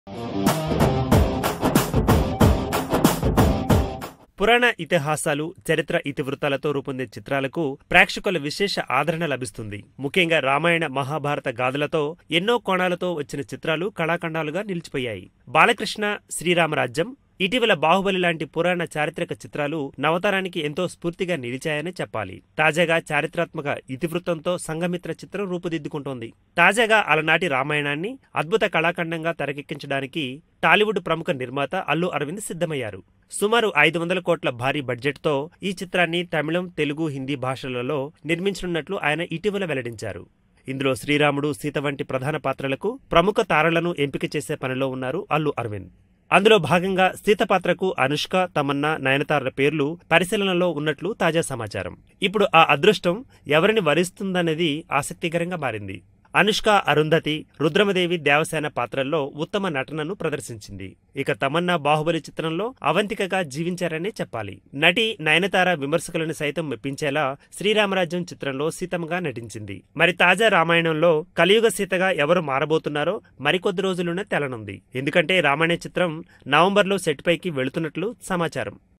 పురాణ ఇతిహాసాలు చరిత్ర ఇతివృత్తాలతో రూపొందే చిత్రాలకు ప్రేక్షకుల విశేష ఆదరణ లభిస్తుంది ముఖ్యంగా రామాయణ మహాభారత గాథలతో ఎన్నో కోణాలతో వచ్చిన చిత్రాలు కళాఖండాలుగా నిలిచిపోయాయి బాలకృష్ణ శ్రీరామరాజ్యం ఇటీవల బాహుబలి లాంటి పురాణ చారిత్రక చిత్రాలు నవతరానికి ఎంతో స్ఫూర్తిగా నిలిచాయని చెప్పాలి తాజాగా చారిత్రాత్మక ఇతివృత్తంతో సంఘమిత్ర చిత్రం రూపుదిద్దుకుంటోంది తాజాగా అలనాటి రామాయణాన్ని అద్భుత కళాఖండంగా తెరకెక్కించడానికి టాలీవుడ్ ప్రముఖ నిర్మాత అల్లు అరవింద్ సిద్ధమయ్యారు సుమారు ఐదు వందల కోట్ల భారీ బడ్జెట్తో ఈ చిత్రాన్ని తమిళం తెలుగు హిందీ భాషలలో నిర్మించనున్నట్లు ఆయన ఇటీవల వెల్లడించారు ఇందులో శ్రీరాముడు సీత వంటి ప్రధాన పాత్రలకు ప్రముఖ తారలను ఎంపిక చేసే పనిలో ఉన్నారు అల్లు అరవింద్ అందులో భాగంగా సీత పాత్రకు అనుష్క తమన్నా నయనతారల పేర్లు పరిశీలనలో ఉన్నట్లు తాజా సమాచారం ఇప్పుడు ఆ అదృష్టం ఎవరిని వరిస్తుందనేది ఆసక్తికరంగా మారింది అనుష్క అరుంధతి రుద్రమదేవి దేవసేన పాత్రల్లో ఉత్తమ నటనను ప్రదర్శించింది ఇక తమన్నా బాహుబలి చిత్రంలో అవంతికగా జీవించారనే చెప్పాలి నటి నయనతార విమర్శకులను సైతం మెప్పించేలా శ్రీరామరాజ్యం చిత్రంలో సీతమ్మగా నటించింది మరి తాజా రామాయణంలో కలియుగ సీతగా ఎవరు మారబోతున్నారో మరికొద్ది రోజుల్లోనే తెలనుంది ఎందుకంటే రామాయణ చిత్రం నవంబర్లో సెట్ పైకి వెళుతున్నట్లు సమాచారం